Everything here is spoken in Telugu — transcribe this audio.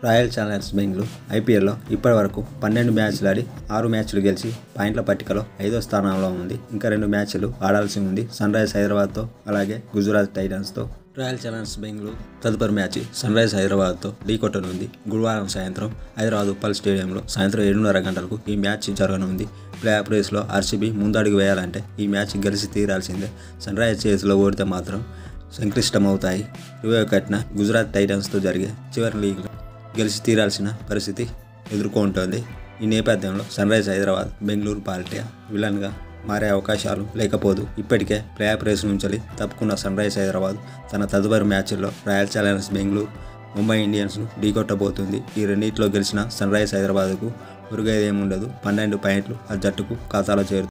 రాయల్ ఛాలెంజర్స్ బెంగళూరు ఐపీఎల్లో ఇప్పటివరకు పన్నెండు మ్యాచ్లు ఆడి ఆరు మ్యాచ్లు గెలిచి పాయింట్ల పట్టికలో ఐదో స్థానంలో ఉంది ఇంకా రెండు మ్యాచ్లు ఆడాల్సి ఉంది సన్ రైజ్ హైదరాబాద్తో అలాగే గుజరాత్ టైటన్స్తో రాయల్ ఛాలెంజర్స్ బెంగళూరు తదుపరి మ్యాచ్ సన్ రైజ్ హైదరాబాద్తో ఢీకొట్టనుంది గురువారం సాయంత్రం హైదరాబాద్ ఉప్పల్ స్టేడియంలో సాయంత్రం ఏడున్నర గంటలకు ఈ మ్యాచ్ జరగనుంది ప్లే ఆఫ్ రేస్లో ఆర్సీబీ ముందడుగు వేయాలంటే ఈ మ్యాచ్ గెలిచి తీరాల్సిందే సన్ రైజ్ చేతిలో ఓడితే మాత్రం సంక్లిష్టమవుతాయి ఇరవై ఒకటిన గుజరాత్ టైటన్స్తో జరిగే చివరి లీగ్లో గెలిచి తీరాల్సిన పరిస్థితి ఎదుర్కొంటోంది ఈ నేపథ్యంలో సన్ రైజ్ హైదరాబాద్ బెంగళూరు పాలిటియా విలన్గా మారే అవకాశాలు లేకపోదు ఇప్పటికే ప్లే ఆఫ్ రేస్ నుంచి తప్పుకున్న సన్ రైజ్ హైదరాబాద్ తన తదుపరి మ్యాచ్ల్లో రాయల్ ఛాలెంజర్స్ బెంగళూరు ముంబై ఇండియన్స్ను ఢీకొట్టబోతుంది ఈ రెండింటిలో గెలిచిన సన్ రైజ్ హైదరాబాద్కు ఉరుగేదేముండదు పన్నెండు పాయింట్లు ఆ జట్టుకు ఖాతాలో చేరుతుంది